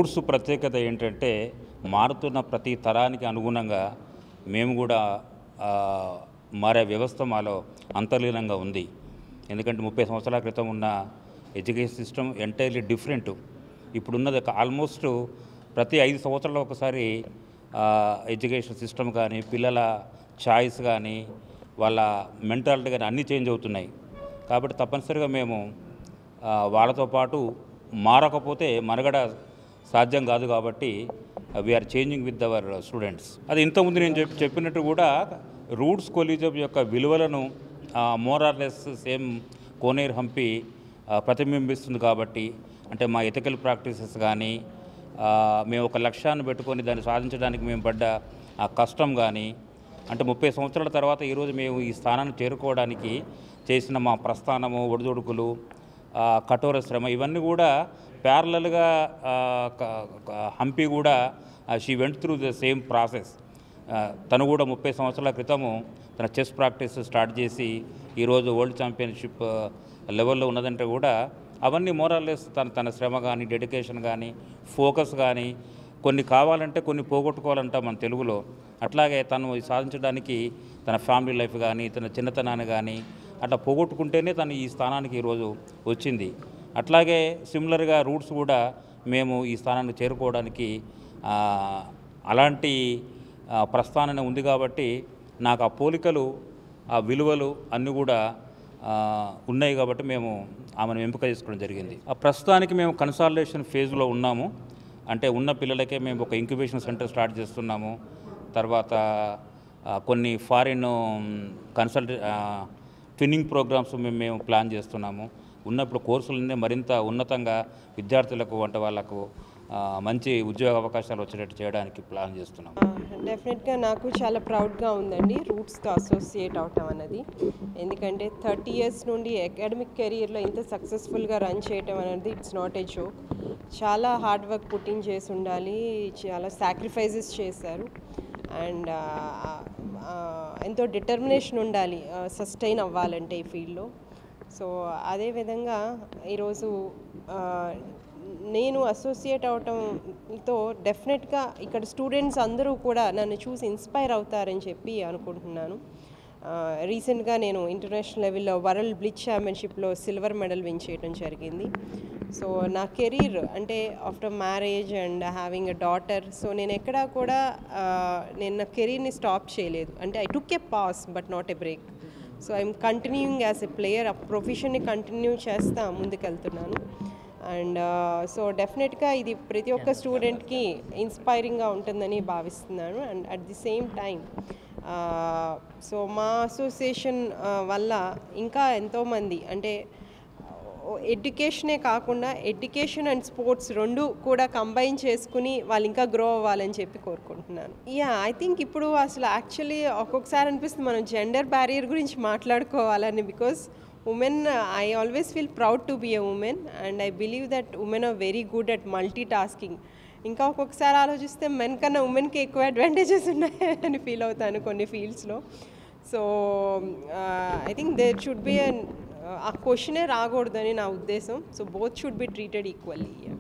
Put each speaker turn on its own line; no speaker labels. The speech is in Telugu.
రూట్స్ ప్రత్యేకత ఏంటంటే మారుతున్న ప్రతి తరానికి అనుగుణంగా మేము కూడా ఆ, మారే వ్యవస్థ మాలో అంతర్లీనంగా ఉంది ఎందుకంటే ముప్పై సంవత్సరాల క్రితం ఉన్న ఎడ్యుకేషన్ సిస్టమ్ ఎంటైర్లీ డిఫరెంట్ ఇప్పుడున్నది ఒక ఆల్మోస్ట్ ప్రతి ఐదు సంవత్సరాలు ఒకసారి ఆ, ఎడ్యుకేషన్ సిస్టమ్ కానీ పిల్లల ఛాయిస్ కానీ వాళ్ళ మెంటాలిటీ కానీ అన్నీ చేంజ్ అవుతున్నాయి కాబట్టి తప్పనిసరిగా మేము ఆ, వాళ్ళతో పాటు మారకపోతే మనగడ సాధ్యం కాదు కాబట్టి we are changing with our students అది ఇంతకుముందు నేను చెప్పి చెప్పినట్టు కూడా రూట్స్ కొలీజం యొక్క విలువలను మోరార్లెస్ సేమ్ కోనేరు హంపి ఆ, ప్రతిబింబిస్తుంది కాబట్టి అంటే మా ఎథికల్ ప్రాక్టీసెస్ కానీ ఆ, మేము ఒక లక్ష్యాన్ని పెట్టుకొని దాన్ని సాధించడానికి మేము పడ్డ ఆ కష్టం కానీ అంటే ముప్పై సంవత్సరాల తర్వాత ఈరోజు మేము ఈ స్థానాన్ని చేరుకోవడానికి చేసిన మా ప్రస్థానము ఒడిదొడుకులు ఆ, కఠోర శ్రమ ఇవన్నీ కూడా ప్యారలల్గా హంపి కూడా she went through the same process తను కూడా ముప్పై సంవత్సరాల క్రితము తన చెస్ ప్రాక్టీస్ స్టార్ట్ చేసి ఈరోజు వరల్డ్ ఛాంపియన్షిప్ లెవెల్లో ఉన్నదంటే కూడా అవన్నీ మోరల్లెస్ తన తన శ్రమ కానీ డెడికేషన్ కానీ ఫోకస్ కానీ కొన్ని కావాలంటే కొన్ని పోగొట్టుకోవాలంట మన తెలుగులో అట్లాగే తను సాధించడానికి తన ఫ్యామిలీ లైఫ్ కానీ తన చిన్నతనాన్ని కానీ అట్లా పోగొట్టుకుంటేనే తను ఈ స్థానానికి ఈరోజు వచ్చింది అట్లాగే సిమిలర్గా రూట్స్ కూడా మేము ఈ స్థానానికి చేరుకోవడానికి ఆ, అలాంటి ఆ, ప్రస్థానం ఉంది కాబట్టి నాకు ఆ పోలికలు ఆ విలువలు అన్నీ కూడా ఆ, ఉన్నాయి కాబట్టి మేము ఆమెను ఎంపిక చేసుకోవడం జరిగింది ఆ ప్రస్తుతానికి మేము కన్సాలిడేషన్ ఫేజ్లో ఉన్నాము అంటే ఉన్న పిల్లలకే మేము ఒక ఇంక్యుబేషన్ సెంటర్ స్టార్ట్ చేస్తున్నాము తర్వాత ఆ, కొన్ని ఫారిన్ కన్సల్ట్ ట్విన్నింగ్ ప్రోగ్రామ్స్ మేము మేము ప్లాన్ చేస్తున్నాము ఉన్నప్పుడు కోర్సులన్నీ మరింత ఉన్నతంగా విద్యార్థులకు వంట వాళ్ళకు ఆ, మంచి ఉద్యోగ అవకాశాలు వచ్చేటట్టు చేయడానికి ప్లాన్ చేస్తున్నాము
డెఫినెట్గా నాకు చాలా ప్రౌడ్గా ఉందండి రూట్స్తో అసోసియేట్ అవటం అన్నది ఎందుకంటే థర్టీ ఇయర్స్ నుండి అకాడమిక్ కెరీర్లో ఇంత సక్సెస్ఫుల్గా రన్ చేయటం అనేది ఇట్స్ నాట్ ఏ జోక్ చాలా హార్డ్ వర్క్ పుట్టింగ్ చేసి ఉండాలి చాలా సాక్రిఫైజెస్ చేశారు అండ్ ఎంతో డిటర్మినేషన్ ఉండాలి సస్టైన్ అవ్వాలంటే ఈ ఫీల్డ్లో సో అదేవిధంగా ఈరోజు ఆ, నేను అసోసియేట్ అవటంతో డెఫినెట్గా ఇక్కడ స్టూడెంట్స్ అందరూ కూడా నన్ను చూసి ఇన్స్పైర్ అవుతారని చెప్పి అనుకుంటున్నాను రీసెంట్గా నేను ఇంటర్నేషనల్ లెవెల్లో వరల్డ్ బ్లిచ్ ఛాంపియన్షిప్లో సిల్వర్ మెడల్ విన్ చేయడం జరిగింది సో నా కెరీర్ అంటే after marriage and having a daughter so నేను ఎక్కడా కూడా ఆ, నేను నా కెరీర్ని స్టాప్ చేయలేదు అంటే I took a pause but not a break so I'm continuing as a player ఆ ప్రొఫెషన్ని కంటిన్యూ చేస్తా ముందుకెళ్తున్నాను అండ్ సో డెఫినెట్గా ఇది ప్రతి ఒక్క స్టూడెంట్కి ఇన్స్పైరింగ్గా ఉంటుందని భావిస్తున్నాను and at the same time so మా అసోసియేషన్ వల్ల ఇంకా ఎంతోమంది అంటే ఎడ్యుకేషనే కాకుండా ఎడ్యుకేషన్ అండ్ స్పోర్ట్స్ రెండు కూడా కంబైన్ చేసుకుని వాళ్ళు ఇంకా గ్రో అవ్వాలని చెప్పి కోరుకుంటున్నాను యా ఐ థింక్ ఇప్పుడు అసలు యాక్చువల్లీ ఒక్కొక్కసారి అనిపిస్తుంది మనం జెండర్ బ్యారియర్ గురించి మాట్లాడుకోవాలని because women I always feel proud to be a woman and I believe that women are very good at multi tasking ఇంకా ఒక్కొక్కసారి ఆలోచిస్తే మెన్ కన్నా ఉమెన్కి ఎక్కువ అడ్వాంటేజెస్ ఉన్నాయి అని ఫీల్ అవుతాను కొన్ని ఫీల్డ్స్లో so I think there should be an uh క్వశ్చనే రాకూడదని నా ఉద్దేశం so both should be treated equally